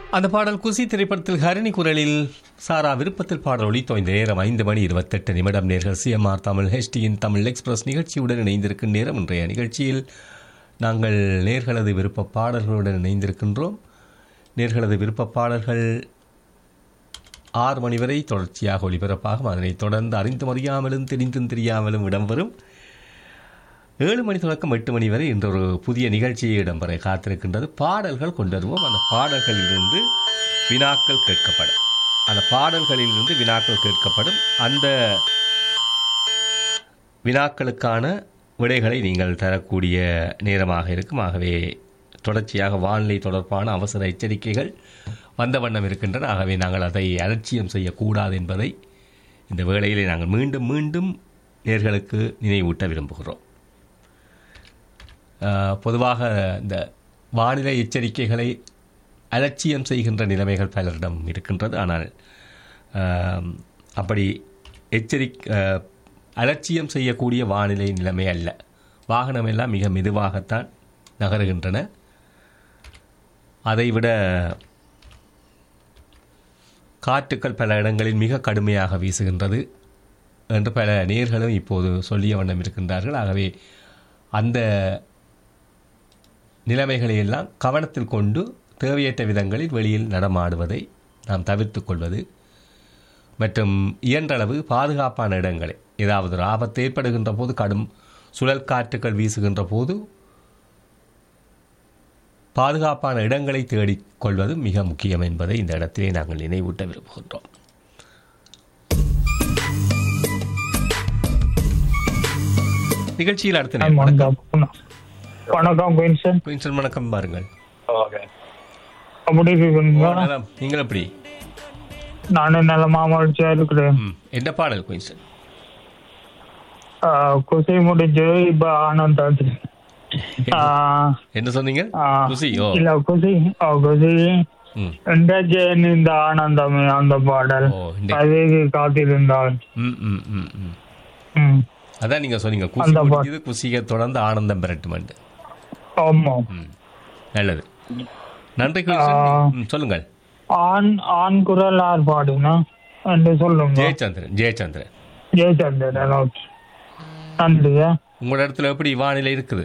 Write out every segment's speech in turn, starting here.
அந்த பாடல் குசி திரைப்படத்தில் ஹரிணி குரலில் சாரா விருப்பத்தில் பாடல் ஒளித்தோ இந்த நேரம் ஐந்து மணி இருபத்தெட்டு நிமிடம் நேர்கள் சிஎம்ஆர் தமிழ் ஹெச்டியின் தமிழ் எக்ஸ்பிரஸ் நிகழ்ச்சியுடன் இணைந்திருக்கும் நேரம் இன்றைய நிகழ்ச்சியில் நாங்கள் நேர்களது விருப்ப பாடல்களுடன் இணைந்திருக்கின்றோம் நேர்களது விருப்ப பாடல்கள் ஆறு மணி வரை தொடர்ச்சியாக ஒளிபரப்பாகும் அதனைத் தொடர்ந்து அறிந்தும் அறியாமலும் தெரிந்தும் தெரியாமலும் இடம்பெறும் ஏழு மணி தொடக்கம் எட்டு மணி வரை இன்று ஒரு புதிய நிகழ்ச்சி இடம்பெற காத்திருக்கின்றது பாடல்கள் கொண்டு வருவோம் அந்த பாடல்களிலிருந்து வினாக்கள் கேட்கப்படும் அந்த பாடல்களிலிருந்து வினாக்கள் கேட்கப்படும் அந்த வினாக்களுக்கான விடைகளை நீங்கள் தரக்கூடிய நேரமாக இருக்கும் ஆகவே தொடர்ச்சியாக வானிலை தொடர்பான அவசர எச்சரிக்கைகள் வந்த வண்ணம் இருக்கின்றன ஆகவே நாங்கள் அதை அலட்சியம் செய்யக்கூடாது என்பதை இந்த வேளையிலே நாங்கள் மீண்டும் மீண்டும் நேர்களுக்கு நினைவூட்ட விரும்புகிறோம் ஆஹ், பொதுவாக இந்த வானிலை எச்சரிக்கைகளை அலட்சியம் செய்கின்ற நிலைமைகள் பலரிடம் இருக்கின்றது ஆனால் ஆம், அப்படி எச்சரி ஆஹ், அலட்சியம் செய்யக்கூடிய வானிலை நிலைமை அல்ல வாகனம் எல்லாம் மிக மெதுவாகத்தான் நகருகின்றன அதைவிட காற்றுக்கள் பல இடங்களில் மிக கடுமையாக வீசுகின்றது என்று பல நேர்களும் இப்போது சொல்லிய வண்ணம் இருக்கின்றார்கள் ஆகவே அந்த நிலைமைகளை எல்லாம் கவனத்தில் கொண்டு தேவையற்ற விதங்களில் வெளியில் நடமாடுவதை நாம் தவிர்த்து கொள்வது மற்றும் இயன்றளவு பாதுகாப்பான இடங்களை ஏதாவது ஒரு ஆபத்து ஏற்படுகின்ற போது கடும் சுழல் காற்றுகள் வீசுகின்ற போது பாதுகாப்பான இடங்களை தேடிக் கொள்வது மிக முக்கியம் என்பதை இந்த இடத்திலே நாங்கள் நினைவூட்ட விரும்புகின்றோம் நிகழ்ச்சியில் அடுத்த நேரம் வணக்கம் வணக்கம் வணக்கம் குயின்சன் குயின்சன் வணக்கம் பாருங்கள் அப்படி இருக்கீங்களா நலம். நீங்கள் எப்படி நானும் நல்ல மாமழிச்சா இருக்கிறேன் ம். என்ன பாடல் குயின்சன் ஆஹ் குசி முடிஞ்சு இப்ப ஆனந்தாச்சு ஆஹ் என்ன சொன்னீங்க ஆஹ் குசி ஓ இல்ல குசி ஓ குசி ம் இன்றைக்கு இந்த ஆனந்தமே அந்த பாடல் ஓ இந்த அதுக்கு காத்திருந்தாள் ம் ம் ம் ம் ம் அதான் நீங்க சொன்னீங்க குசி அந்த பாட்டு. முடிஞ்சது குசியை தொடர்ந்து ஆனந்தம் பெறட்டுமெண்டு ஆமா ம் நல்லது நன்றி குயின்சன் ம், சொல்லுங்கள் ஆண் ஆண் குரல் யார் பாடுனா என்று சொல்லுங்க ஜெயச்சந்திரன் ஜெயச்சந்திரன் ஜெயச்சந்திரன் ஓகே நன்றியா உங்களோட இடத்துல எப்படி வானிலை இருக்குது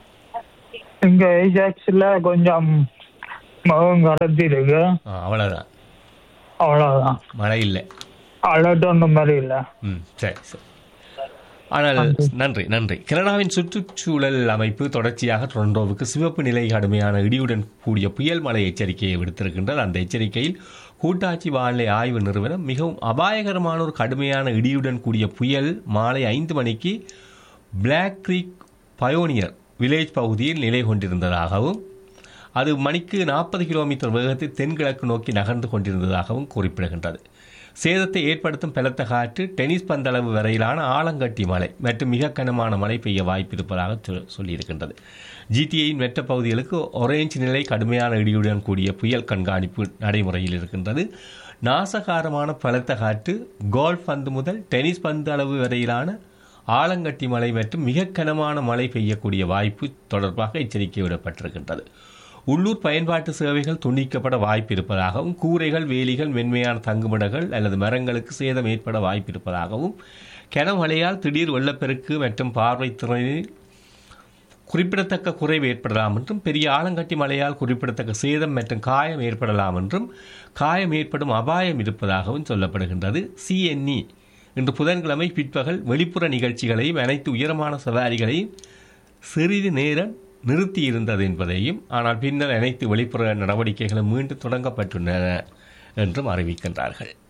இங்க ஏஜாக்ஸ்ல கொஞ்சம் முகம் கடத்தி இருக்கு ஆ, அவ்வளவுதான் அவ்வளவுதான் மழை இல்லை அலர்ட் ஒன்றும் மாதிரி இல்ல ம் சரி சரி ஆனால் நன்றி நன்றி கனடாவின் சுற்றுச்சூழல் அமைப்பு தொடர்ச்சியாக டொரண்டோவுக்கு சிவப்பு நிலை கடுமையான இடியுடன் கூடிய புயல் மழை எச்சரிக்கையை விடுத்திருக்கின்றது அந்த எச்சரிக்கையில் கூட்டாட்சி வானிலை ஆய்வு நிறுவனம் மிகவும் அபாயகரமான ஒரு கடுமையான இடியுடன் கூடிய புயல் மாலை ஐந்து மணிக்கு பிளாக் கிரீக் பயோனியர் வில்லேஜ் பகுதியில் நிலை கொண்டிருந்ததாகவும் அது மணிக்கு நாற்பது கிலோமீட்டர் வேகத்தில் தென்கிழக்கு நோக்கி நகர்ந்து கொண்டிருந்ததாகவும் குறிப்பிடுகின்றது சேதத்தை ஏற்படுத்தும் பலத்த காற்று டென்னிஸ் பந்தளவு வரையிலான ஆலங்கட்டி மழை மற்றும் மிக கனமான மழை பெய்ய வாய்ப்பு இருப்பதாக சொ- சொல்லியிருக்கின்றது ஜிடிஐயின் மெட்ட பகுதிகளுக்கு ஒரேஞ்ச் நிலை கடுமையான இடியுடன் கூடிய புயல் கண்காணிப்பு நடைமுறையில் இருக்கின்றது நாசகாரமான பலத்த காற்று கோல்ஃப் பந்து முதல் டென்னிஸ் பந்து அளவு வரையிலான ஆலங்கட்டி மழை மற்றும் மிக கனமான மழை பெய்யக்கூடிய வாய்ப்பு தொடர்பாக எச்சரிக்கை விடப்பட்டிருக்கின்றது உள்ளூர் பயன்பாட்டு சேவைகள் துண்டிக்கப்பட வாய்ப்பு இருப்பதாகவும் கூரைகள் வேலிகள் மென்மையான தங்குமிடங்கள் அல்லது மரங்களுக்கு சேதம் ஏற்பட வாய்ப்பு இருப்பதாகவும் கனமழையால் திடீர் வெள்ளப்பெருக்கு மற்றும் பார்வை திறனில் குறிப்பிடத்தக்க குறைவு ஏற்படலாம் என்றும் பெரிய ஆலங்கட்டி மழையால் குறிப்பிடத்தக்க சேதம் மற்றும் காயம் ஏற்படலாம் என்றும் காயம் ஏற்படும் அபாயம் இருப்பதாகவும் சொல்லப்படுகின்றது சிஎன்இ இன்று புதன்கிழமை பிற்பகல் வெளிப்புற நிகழ்ச்சிகளையும் அனைத்து உயரமான சவாரிகளையும் சிறிது நேரம் நிறுத்தியிருந்தது என்பதையும் ஆனால் பின்னர் அனைத்து வெளிப்புற நடவடிக்கைகளும் மீண்டும் தொடங்கப்பட்டுள்ளன என்றும் அறிவிக்கின்றார்கள்